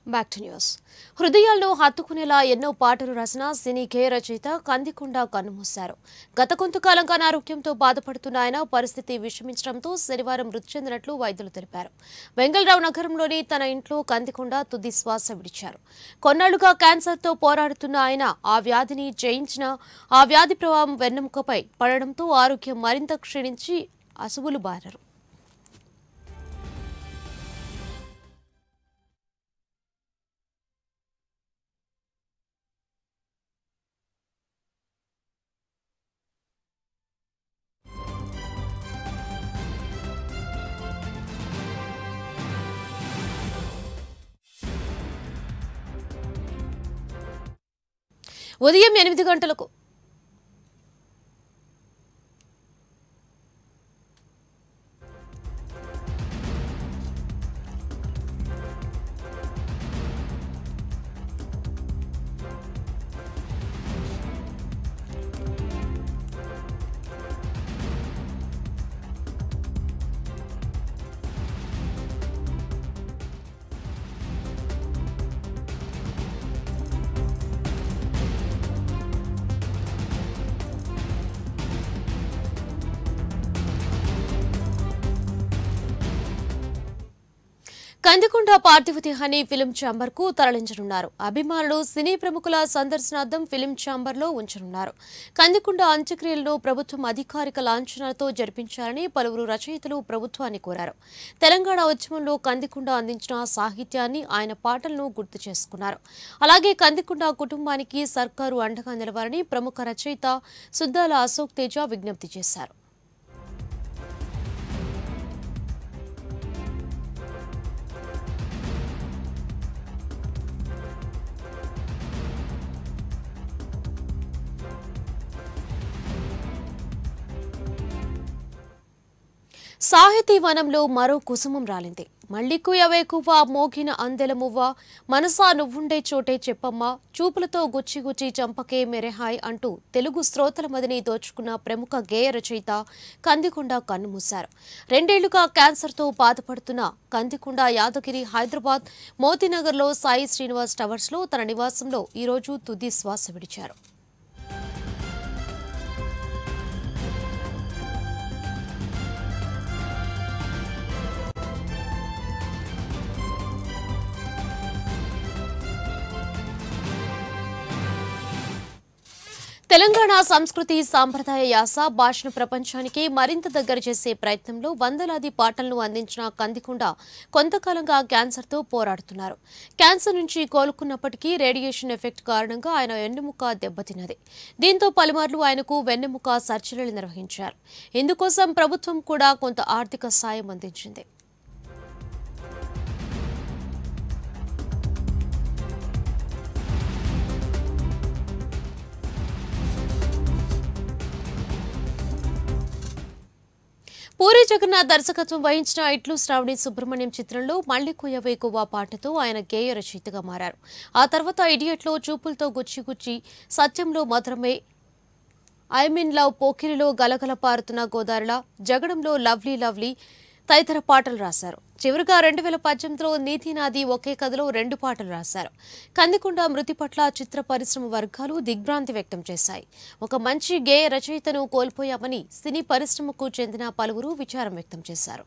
Back to news హృదయాలను హత్తుకునేలా ఎన్నో పాటలు రాసిన సినీ గేయ రచయిత కందికొండ కన్నుమూశారు గత కొంతకాలంగా అనారోగ్యంతో బాధపడుతున్న ఆయన పరిస్థితి విషమించడంతో శనివారం మృతి చెందినట్లు వైద్యులు తెలిపారు వెంగళరావు నగరంలోని తన ఇంట్లో కందికొండ తుది శ్వాస విడిచారు కొన్నాళ్లుగా క్యాన్సర్తో పోరాడుతున్న ఆయన ఆ వ్యాధిని జయించిన ఆ వ్యాధి ప్రభావం వెన్నెముకపై పడడంతో ఆరోగ్యం మరింత క్షీణించి అసువులు బారారు ఉదయం ఎనిమిది గంటలకు కందికొండ పార్థివ దేహాన్ని ఫిలిం ఛాంబర్ కు తరలించనున్నారు అభిమానులు సినీ ప్రముఖుల సందర్శనార్థం ఫిలిం ఛాంబర్ లో ఉంచనున్నారు కందికొండ అంత్యక్రియలను ప్రభుత్వం అధికారిక లాంఛనాలతో జరిపించాలని పలువురు రచయితలు ప్రభుత్వాన్ని కోరారు తెలంగాణ ఉద్యమంలో కందికొండ అందించిన సాహిత్యాన్ని ఆయన పాటలను గుర్తు చేసుకున్నారు అలాగే కందికొండ కుటుంబానికి సర్కారు అండగా నిలవాలని ప్రముఖ రచయిత సుద్దాల అశోక్ తేజ విజ్ఞప్తి చేశారు సాహితీ వనంలో మరో కుసుమం రాలింది మళ్ళీ కుయవే కువ్వ మోగిన అందెల మువ్వ మనసా నువ్వుండే చోటే చెప్పమ్మా చూపులతో గుచ్చి గుచ్చి చంపకే మెరెహాయ్ అంటూ తెలుగు శ్రోతల మదిని దోచుకున్న ప్రముఖ గేయ రచయిత కందికొండ కన్నుమూశారు రెండేళ్లుగా క్యాన్సర్తో బాధపడుతున్న కందికొండ యాదగిరి హైదరాబాద్ మోతీనగర్లో సాయి శ్రీనివాస్ టవర్స్లో తన నివాసంలో ఈరోజు తుది శ్వాస విడిచారు తెలంగాణ సంస్కృతి సాంప్రదాయ యాస భాషను ప్రపంచానికి మరింత దగ్గర చేసే ప్రయత్నంలో వందలాది పాటలను అందించిన కందికొండ కొంతకాలంగా క్యాన్సర్తో పోరాడుతున్నారు క్యాన్సర్ నుంచి కోలుకున్నప్పటికీ రేడియేషన్ ఎఫెక్ట్ కారణంగా ఆయన వెన్నెముక దెబ్బతిన్నది దీంతో పలుమార్లు ఆయనకు వెన్నెముక సర్జరీలు నిర్వహించారు ఇందుకోసం ప్రభుత్వం కూడా కొంత ఆర్థిక సాయం అందించింది పూరి జగన్నాథ్ దర్శకత్వం వహించిన ఇట్లు శ్రావణి సుబ్రహ్మణ్యం చిత్రంలో మళ్లీ కుయ్యవే కువ్వా పాటతో ఆయన గేయ రచయితగా మారారు ఆ తర్వాత ఇడియట్లో చూపులతో గుచ్చి గుచ్చి సత్యంలో మాత్రమే ఐ మీన్ లవ్ పోకిరిలో గలగల పారుతున్న గోదావరిలా జగడంలో లవ్లీ లవ్లీ తదితర పాటలు రాశారు చివరిగా రెండు వేల పద్దెనిమిదిలో నీతి నాది ఒకే కథలో రెండు పాటలు రాశారు కందికొండ మృతి పట్ల చిత్ర పరిశ్రమ వర్గాలు దిగ్భ్రాంతి వ్యక్తం చేశాయి ఒక మంచి గేయ రచయితను కోల్పోయామని సినీ పరిశ్రమకు చెందిన పలువురు విచారం వ్యక్తం చేశారు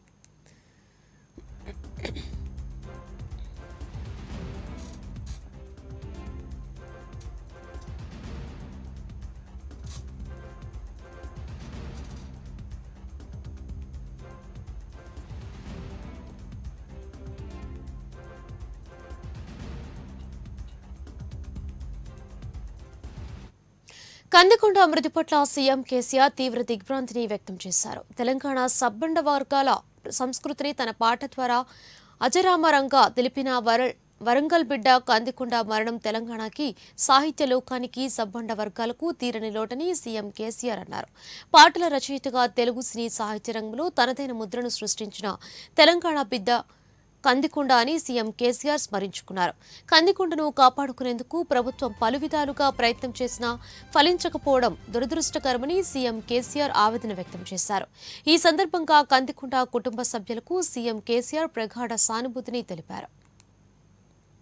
కందికొండ మృతి పట్ల సీఎం కేసీఆర్ తీవ్ర దిగ్భ్రాంతిని వ్యక్తం చేశారు తెలంగాణ సబ్బండ వర్గాల సంస్కృతిని తన పాట ద్వారా అజరామరంగా తెలిపిన వర వరంగల్ బిడ్డ కందికొండ మరణం తెలంగాణకి సాహిత్య లోకానికి సబ్బండ వర్గాలకు తీరని లోటని సీఎం కేసీఆర్ అన్నారు పాటల రచయితగా తెలుగు సినీ సాహిత్య రంగంలో తనదైన ముద్రను సృష్టించిన తెలంగాణ బిడ్డ కందికొండ అని సీఎం కేసీఆర్ స్మరించుకున్నారు కందికొండను కాపాడుకునేందుకు ప్రభుత్వం పలు విధాలుగా ప్రయత్నం చేసినా ఫలించకపోవడం దురదృష్టకరమని సీఎం కేసీఆర్ ఆవేదన వ్యక్తం చేశారు ఈ సందర్భంగా కందికొండ కుటుంబ సభ్యులకు సీఎం కేసీఆర్ ప్రగాఢ సానుభూతిని తెలిపారు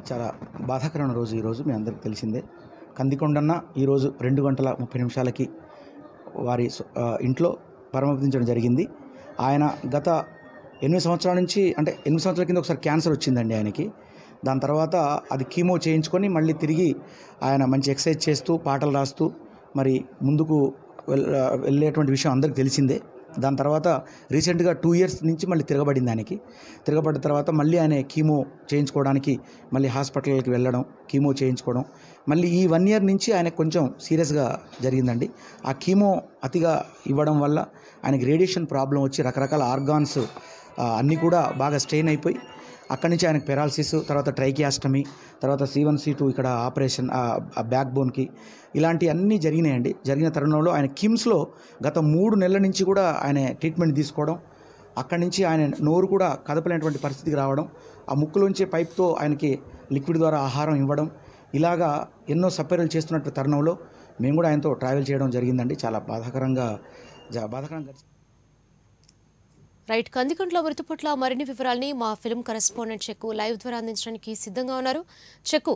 చాలా బాధాకరమైన రోజు ఈరోజు మీ అందరికీ తెలిసిందే కందికొండన్న ఈరోజు రెండు గంటల ముప్పై నిమిషాలకి వారి సొ- ఆ, ఇంట్లో పరమపదించడం జరిగింది ఆయన గత ఎనిమిది సంవత్సరాల నుంచి అంటే ఎనిమిది సంవత్సరాల కింద ఒకసారి క్యాన్సర్ వచ్చిందండి ఆయనకి దాని తర్వాత అది కీమో చేయించుకొని మళ్ళీ తిరిగి ఆయన మంచి ఎక్సర్సైజ్ చేస్తూ పాటలు రాస్తూ మరి ముందుకు వెల్ వెళ్ళేటువంటి విషయం అందరికీ తెలిసిందే దాని తర్వాత రీసెంట్గా టూ ఇయర్స్ నుంచి మళ్ళీ తిరగబడింది ఆయనకి తిరగబడ్డ తర్వాత మళ్ళీ ఆయన కీమో చేయించుకోవడానికి మళ్ళీ హాస్పిటల్కి వెళ్ళడం కీమో చేయించుకోవడం మళ్ళీ ఈ వన్ ఇయర్ నుంచి ఆయనకు కొంచెం సీరియస్గా జరిగిందండి ఆ కీమో అతిగా ఇవ్వడం వల్ల ఆయనకి రేడియేషన్ ప్రాబ్లం వచ్చి రకరకాల ఆర్గాన్స్ అన్నీ కూడా బాగా స్ట్రెయిన్ అయిపోయి అక్కడి నుంచి ఆయనకు పెరాలసిస్ తర్వాత ట్రైకియాస్టమీ తర్వాత సి వన్ సి టూ ఇక్కడ ఆపరేషన్ బ్యాక్ బోన్కి ఇలాంటి అన్నీ జరిగినాయండి జరిగిన తరుణంలో ఆయన కిమ్స్లో గత మూడు నెలల నుంచి కూడా ఆయన ట్రీట్మెంట్ తీసుకోవడం అక్కడి నుంచి ఆయన నోరు కూడా కదపలేనటువంటి పరిస్థితికి రావడం ఆ ముక్కులోంచే పైప్తో ఆయనకి లిక్విడ్ ద్వారా ఆహారం ఇవ్వడం ఇలాగా ఎన్నో సపర్యలు చేస్తున్నట్టు తరుణంలో మేము కూడా ఆయనతో ట్రావెల్ చేయడం జరిగిందండి చాలా బాధాకరంగా జా- బాధాకరంగా గడిచి- రైట్ కందికంట్ల మృతి పట్ల మరిన్ని వివరాల్ని మా ఫిల్మ్ కరెస్పాండెంట్ చెక్కు లైవ్ ద్వారా అందించడానికి సిద్ధంగా ఉన్నారు చెక్కు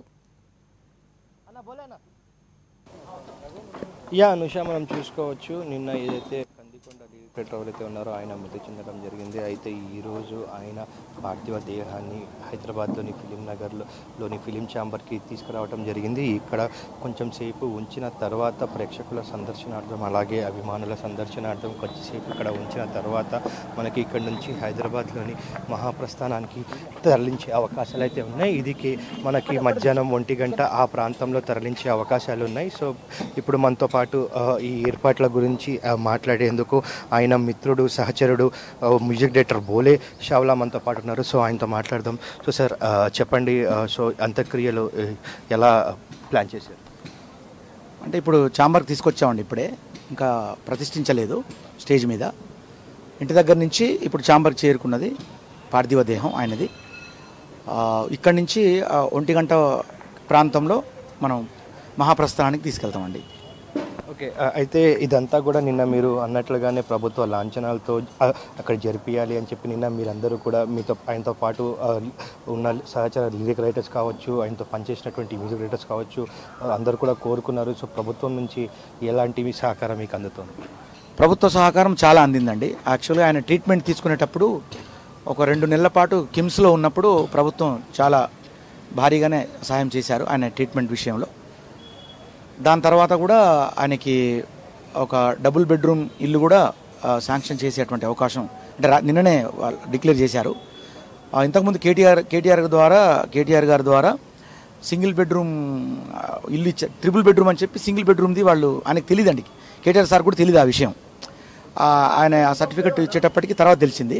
యా అనుష మనం చూసుకోవచ్చు నిన్న ఏదైతే కందికొండ డైరెక్టర్ ఎవరైతే ఉన్నారో ఆయన మృతి చెందడం జరిగింది అయితే ఈరోజు ఆయన పార్థివ దేహాన్ని హైదరాబాద్లోని ఫిలిం నగర్లో లోని ఫిలిం ఛాంబర్కి తీసుకురావడం జరిగింది ఇక్కడ కొంచెం సేపు ఉంచిన తర్వాత ప్రేక్షకుల సందర్శనార్థం అలాగే అభిమానుల సందర్శనార్థం కొద్దిసేపు ఇక్కడ ఉంచిన తర్వాత మనకి ఇక్కడ నుంచి హైదరాబాద్లోని మహాప్రస్థానానికి తరలించే అవకాశాలు అయితే ఉన్నాయి ఇది కే- మనకి మధ్యాహ్నం ఒంటి గంట ఆ ప్రాంతంలో తరలించే అవకాశాలు ఉన్నాయి సో ఇప్పుడు మనతో పాటు ఆ, ఈ ఏర్పాట్ల గురించి ఆ, మాట్లాడేందుకు ఆయన మిత్రుడు సహచరుడు ఆ, మ్యూజిక్ డైరెక్టర్ బోలే షావ్లా మనతో పాటు ఉన్నారు సో ఆయనతో మాట్లాడదాం సో సార్ ఆ, చెప్పండి ఆ, సో అంత్యక్రియలు ఆ, ఎలా ప్లాన్ చేశారు అంటే ఇప్పుడు చాంబర్కి తీసుకొచ్చామండి ఇప్పుడే ఇంకా ప్రతిష్ఠించలేదు స్టేజ్ మీద ఇంటి దగ్గర నుంచి ఇప్పుడు చాంబర్కి చేరుకున్నది పార్థివ దేహం ఆయనది ఆ, ఇక్కడి నుంచి ఆ, ఒంటి గంట ప్రాంతంలో మనం మహాప్రస్థానానికి తీసుకెళ్తామండి ఓకే ఆ, అయితే ఇదంతా కూడా నిన్న మీరు అన్నట్లుగానే ప్రభుత్వ లాంఛనాలతో ఆ, అక్కడ జరిపియాలి అని చెప్పి నిన్న మీరందరూ కూడా మీతో ఆయనతో పాటు ఆ, ఉన్న సహచర లిరిక్ రైటర్స్ కావచ్చు ఆయనతో పనిచేసినటువంటి మ్యూజిక్ రైటర్స్ కావచ్చు ఆ, అందరూ కూడా కోరుకున్నారు సో ప్రభుత్వం నుంచి ఎలాంటివి సహకారం మీకు అందుతుంది ప్రభుత్వ సహకారం చాలా అందిందండి యాక్చువల్గా ఆయన ట్రీట్మెంట్ తీసుకునేటప్పుడు ఒక రెండు నెలల పాటు కిమ్స్లో ఉన్నప్పుడు ప్రభుత్వం చాలా భారీగానే సహాయం చేశారు ఆయన ట్రీట్మెంట్ విషయంలో దాని తర్వాత కూడా ఆయనకి ఒక డబుల్ బెడ్రూమ్ ఇల్లు కూడా ఆ, శాంక్షన్ చేసేటువంటి అవకాశం అంటే రా- నిన్ననే వాళ్ళు డిక్లేర్ చేశారు ఆ, ఇంతకుముందు కేటీఆర్ కేటీఆర్ ద్వారా కేటీఆర్ గారి ద్వారా సింగిల్ బెడ్రూమ్ ఆ, ఇల్లు ఇచ్చా ట్రిపుల్ బెడ్రూమ్ అని చెప్పి సింగిల్ బెడ్రూమ్ది వాళ్ళు ఆయనకు తెలియదండి కేటీఆర్ సార్ కూడా తెలియదు ఆ విషయం ఆ, ఆయన ఆ సర్టిఫికెట్ ఇచ్చేటప్పటికి తర్వాత తెలిసింది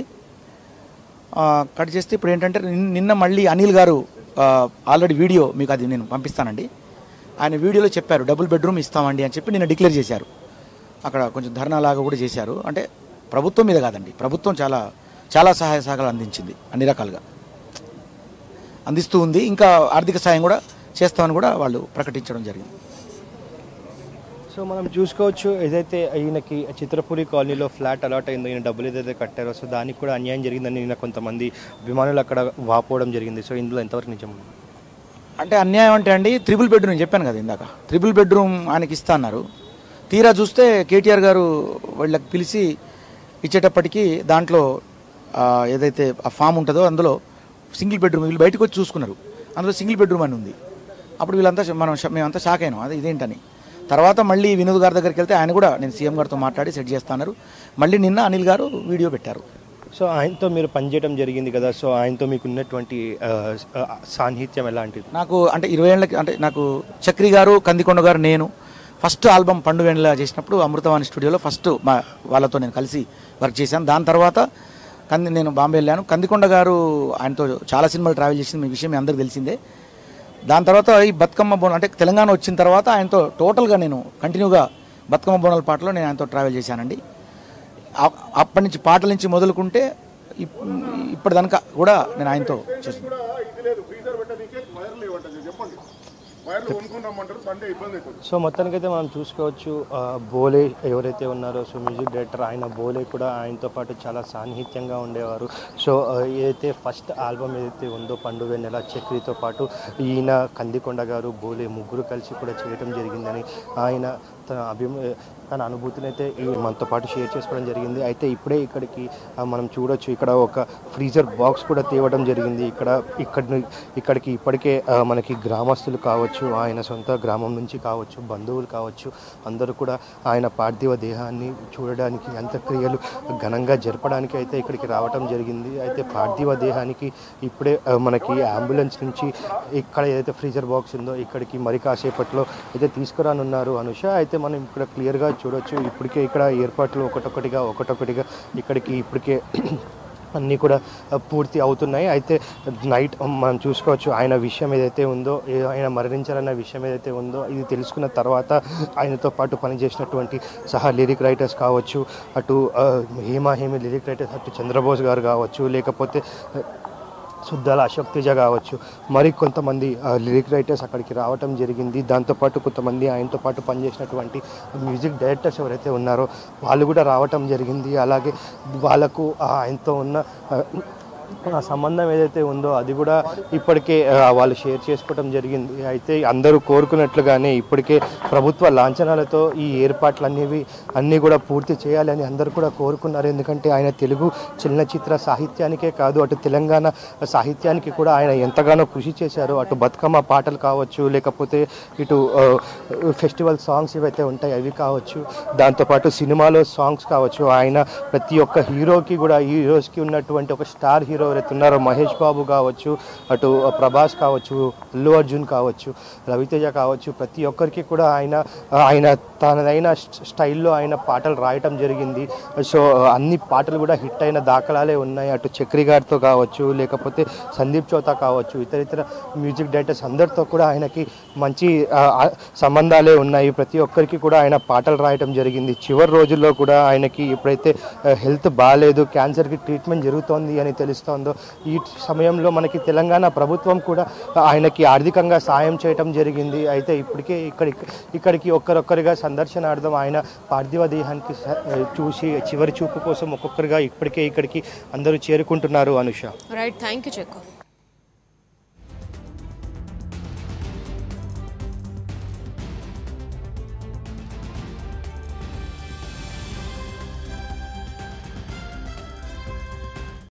ఆ, కట్ చేస్తే ఇప్పుడు ఏంటంటే నిన్- నిన్న మళ్ళీ అనిల్ గారు ఆల్రెడీ వీడియో మీకు అది నేను పంపిస్తానండి ఆయన వీడియోలో చెప్పారు డబుల్ బెడ్రూమ్ ఇస్తామండి అని చెప్పి నిన్న డిక్లేర్ చేశారు అక్కడ కొంచెం ధర్నా లాగా కూడా చేశారు అంటే ప్రభుత్వం మీద కాదండి ప్రభుత్వం చాలా చాలా సహాయ సహకారాలు అందించింది అన్ని రకాలుగా అందిస్తూ ఉంది ఇంకా ఆర్థిక సాయం కూడా చేస్తామని కూడా వాళ్ళు ప్రకటించడం జరిగింది సో మనం చూసుకోవచ్చు ఏదైతే ఈయనకి చిత్రపురి కాలనీలో ఫ్లాట్ అలాట్ అయిందో ఈయన డబ్బులు ఏదైతే కట్టారో సో దానికి కూడా అన్యాయం జరిగిందని నిన్న కొంతమంది అభిమానులు అక్కడ వాపోవడం జరిగింది సో ఇందులో ఎంతవరకు నిజం ఉంది? అంటే అన్యాయం అంటే అండి త్రిబుల్ బెడ్రూమ్ నేను చెప్పాను కదా ఇందాక త్రిబుల్ బెడ్రూమ్ ఆయనకి ఇస్తా అన్నారు తీరా చూస్తే కేటీఆర్ గారు వాళ్ళకి పిలిచి ఇచ్చేటప్పటికి దాంట్లో ఆ, ఏదైతే ఆ ఫామ్ ఉంటుందో అందులో సింగిల్ బెడ్రూమ్ వీళ్ళు బయటకు వచ్చి చూసుకున్నారు అందులో సింగిల్ బెడ్రూమ్ అని ఉంది అప్పుడు వీళ్ళంతా ష- మనం ష- మేమంతా షాక్ అయినాం అది ఇదేంటని తర్వాత మళ్ళీ వినోద్ గారి దగ్గరికి వెళ్తే ఆయన కూడా నేను సీఎం గారితో మాట్లాడి సెట్ చేస్తాన్నారు మళ్ళీ నిన్న అనిల్ గారు వీడియో పెట్టారు సో ఆయనతో మీరు పనిచేయడం జరిగింది కదా సో ఆయనతో మీకు ఉన్నటువంటి ఆ, ఆ, సాన్నిహిత్యం ఎలాంటిది నాకు అంటే ఇరవై ఏళ్ళకి అంటే నాకు చక్రి గారు కందికొండ గారు నేను ఫస్ట్ ఆల్బమ్ పండు వెన్నెల చేసినప్పుడు అమృతవాణి స్టూడియోలో ఫస్ట్ మా వాళ్ళతో నేను కలిసి వర్క్ చేశాను దాని తర్వాత కంది నేను బాంబే వెళ్ళాను కందికొండ గారు ఆయనతో చాలా సినిమాలు ట్రావెల్ చేసింది మీ విషయం మీ అందరికీ తెలిసిందే దాని తర్వాత ఈ బతుకమ్మ బోనం అంటే తెలంగాణ వచ్చిన తర్వాత ఆయనతో టోటల్గా నేను కంటిన్యూగా బతుకమ్మ బోనాల పాటలో నేను ఆయనతో ట్రావెల్ చేశానండి ఆ- అప్పటి నుంచి పాటల నుంచి మొదలుకుంటే ఇప్- ఇప్పటిదాకా కూడా నేను ఆయనతో చేశాను వైర్లు కొనుక్కొని రమ్మంటారు సండే ఇబ్బంది అవుతుంది సో మొత్తానికైతే మనం చూసుకోవచ్చు ఆ, బోలే ఎవరైతే ఉన్నారో సో మ్యూజిక్ డైరెక్టర్ ఆయన బోలే కూడా ఆయనతో పాటు చాలా సాన్నిహిత్యంగా ఉండేవారు సో ఆ, ఏదైతే ఫస్ట్ ఆల్బమ్ ఏదైతే ఉందో పండుగ నెల చక్రితో పాటు ఈయన కందికొండ గారు బోలే ముగ్గురు కలిసి కూడా చేయడం జరిగిందని ఆయన తన అభిమ తన అనుభూతిని అయితే ఈ మనతో పాటు షేర్ చేసుకోవడం జరిగింది అయితే ఇప్పుడే ఇక్కడికి ఆ, మనం చూడొచ్చు ఇక్కడ ఒక ఫ్రీజర్ బాక్స్ కూడా తేవడం జరిగింది ఇక్కడ ఇక్కడ ఇక్కడికి ఇప్పటికే ఆ, మనకి గ్రామస్తులు కావచ్చు ఆయన సొంత గ్రామం నుంచి కావచ్చు బంధువులు కావచ్చు అందరూ కూడా ఆయన పార్థివ దేహాన్ని చూడడానికి అంత్యక్రియలు ఘనంగా జరపడానికి అయితే ఇక్కడికి రావటం జరిగింది అయితే పార్థివ దేహానికి ఇప్పుడే ఆ, మనకి అంబులెన్స్ నుంచి ఇక్కడ ఏదైతే ఫ్రీజర్ బాక్స్ ఉందో ఇక్కడికి మరి కాసేపట్లో అయితే తీసుకురానున్నారు అనుష అయితే మనం ఇక్కడ క్లియర్గా చూడొచ్చు ఇప్పటికే ఇక్కడ ఏర్పాట్లు ఒకటొకటిగా ఒకటొకటిగా ఇక్కడికి ఇప్పటికే అన్నీ కూడా ఆ, పూర్తి అవుతున్నాయి అయితే నైట్ మనం చూసుకోవచ్చు ఆయన విషయం ఏదైతే ఉందో ఏ- ఆయన మరణించారన్న విషయం ఏదైతే ఉందో ఇది తెలుసుకున్న తర్వాత ఆయనతో పాటు పనిచేసినటువంటి సహా లిరిక్ రైటర్స్ కావచ్చు అటు ఆ, హేమా హేమి లిరిక్ రైటర్స్ అటు చంద్రబోస్ గారు కావచ్చు లేకపోతే ఆ, సుద్దాల అశోక్ తేజ కావచ్చు మరి కొంతమంది ఆ, లిరిక్ రైటర్స్ అక్కడికి రావటం జరిగింది దాంతోపాటు కొంతమంది ఆయనతో పాటు పనిచేసినటువంటి మ్యూజిక్ డైరెక్టర్స్ ఎవరైతే ఉన్నారో వాళ్ళు కూడా రావటం జరిగింది అలాగే వాళ్ళకు ఆ, ఆయనతో ఉన్న ఆ, ఆ సంబంధం ఏదైతే ఉందో అది కూడా ఇప్పటికే ఆ, వాళ్ళు షేర్ చేసుకోవడం జరిగింది అయితే అందరూ కోరుకున్నట్లుగానే ఇప్పటికే ప్రభుత్వ లాంఛనాలతో ఈ ఏర్పాట్లు అనేవి అన్నీ కూడా పూర్తి చేయాలని అందరూ కూడా కోరుకున్నారు ఎందుకంటే ఆయన తెలుగు చలనచిత్ర సాహిత్యానికే కాదు అటు తెలంగాణ సాహిత్యానికి కూడా ఆయన ఎంతగానో కృషి చేశారు అటు బతుకమ్మ పాటలు కావచ్చు లేకపోతే ఇటు ఆ, ఫెస్టివల్ సాంగ్స్ ఏవైతే ఉంటాయి అవి కావచ్చు దాంతోపాటు సినిమాలో సాంగ్స్ కావచ్చు ఆయన ప్రతి ఒక్క హీరోకి కూడా ఈ హీరోస్కి ఉన్నటువంటి ఒక స్టార్ హీరో ఎవరైతే ఉన్నారో మహేష్ బాబు కావచ్చు అటు ప్రభాస్ కావచ్చు అల్లు అర్జున్ కావచ్చు రవితేజ కావచ్చు ప్రతి ఒక్కరికి కూడా ఆయన ఆయన తనదైన స్టైల్లో ఆయన పాటలు రాయటం జరిగింది సో అన్ని పాటలు కూడా హిట్ అయిన దాఖలాలే ఉన్నాయి అటు చక్రి గారితో కావచ్చు లేకపోతే సందీప్ చౌతా కావచ్చు ఇతర ఇతర మ్యూజిక్ డైరెక్టర్స్ అందరితో కూడా ఆయనకి మంచి ఆ, ఆ, సంబంధాలే ఉన్నాయి ప్రతి ఒక్కరికి కూడా ఆయన పాటలు రాయటం జరిగింది చివరి రోజుల్లో కూడా ఆయనకి ఎప్పుడైతే హెల్త్ బాగాలేదు క్యాన్సర్కి ట్రీట్మెంట్ జరుగుతోంది అని తెలుస్తోందో ఈ సమయంలో మనకి తెలంగాణ ప్రభుత్వం కూడా ఆయనకి ఆర్థికంగా సాయం చేయటం జరిగింది అయితే ఇప్పటికే ఇక్కడికి ఇక్కడికి ఒక్కరొక్కరిగా సందర్శనార్థం ఆయన పార్థివ దేహానికి స- చూసి చివరి చూపు కోసం ఒక్కొక్కరిగా ఇప్పటికే ఇక్కడికి అందరూ చేరుకుంటున్నారు Anusha right thank you cheque